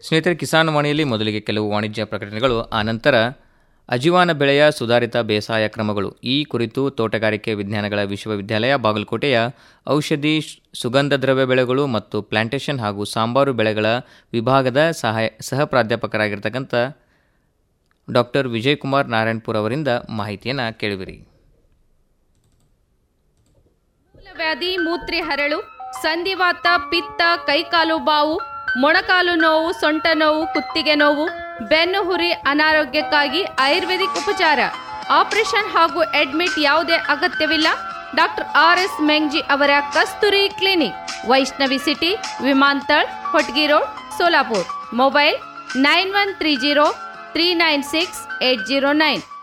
ಸ್ನೇಹಿತರೆ ಕಿಸಾನ್ ವಾಣಿಯಲ್ಲಿ ಮೊದಲಿಗೆ ಕೆಲವು ವಾಣಿಜ್ಯ ಪ್ರಕಟಣೆಗಳು ಆನಂತರ ಅಜಿವಾನ ಬೆಳೆಯ ಸುಧಾರಿತ ಬೇಸಾಯ ಕ್ರಮಗಳು ಈ ಕುರಿತು ತೋಟಗಾರಿಕೆ ವಿಜ್ಞಾನಗಳ ವಿಶ್ವವಿದ್ಯಾಲಯ ಬಾಗಲಕೋಟೆಯ ಔಷಧಿ ಸುಗಂಧ ದ್ರವ್ಯ ಬೆಳೆಗಳು ಮತ್ತು ಪ್ಲಾಂಟೇಷನ್ ಹಾಗೂ ಸಾಂಬಾರು ಬೆಳೆಗಳ ವಿಭಾಗದ ಸಹಾಯ ಸಹ ಪ್ರಾಧ್ಯಾಪಕರಾಗಿರ್ತಕ್ಕಂಥ ಡಾಕ್ಟರ್ ವಿಜಯಕುಮಾರ್ ನಾರಾಯಣಪುರ ಅವರಿಂದ ಮಾಹಿತಿಯನ್ನು ಕೇಳುವಿರಿ ಮೂಲವ್ಯಾಧಿ ಮೂತ್ರಿ ಹರಳು ಸಂಧಿವಾತ ಪಿತ್ತ ಕೈಕಾಲು ಬಾವು ಮೊಣಕಾಲು ನೋವು ಸೊಂಟ ನೋವು ಕುತ್ತಿಗೆ ನೋವು ಬೆನ್ನು ಹುರಿ ಅನಾರೋಗ್ಯಕ್ಕಾಗಿ ಆಯುರ್ವೇದಿಕ್ ಉಪಚಾರ ಆಪರೇಷನ್ ಹಾಗೂ ಅಡ್ಮಿಟ್ ಯಾವುದೇ ಅಗತ್ಯವಿಲ್ಲ ಡಾಕ್ಟರ್ ಆರ್ ಎಸ್ ಮೆಂಗ್ಜಿ ಅವರ ಕಸ್ತೂರಿ ಕ್ಲಿನಿಕ್ ವೈಷ್ಣವಿ ಸಿಟಿ ವಿಮಾಂತಳ್ Hotgi road Solapur mobile nine one three zero three nine six eight zero nine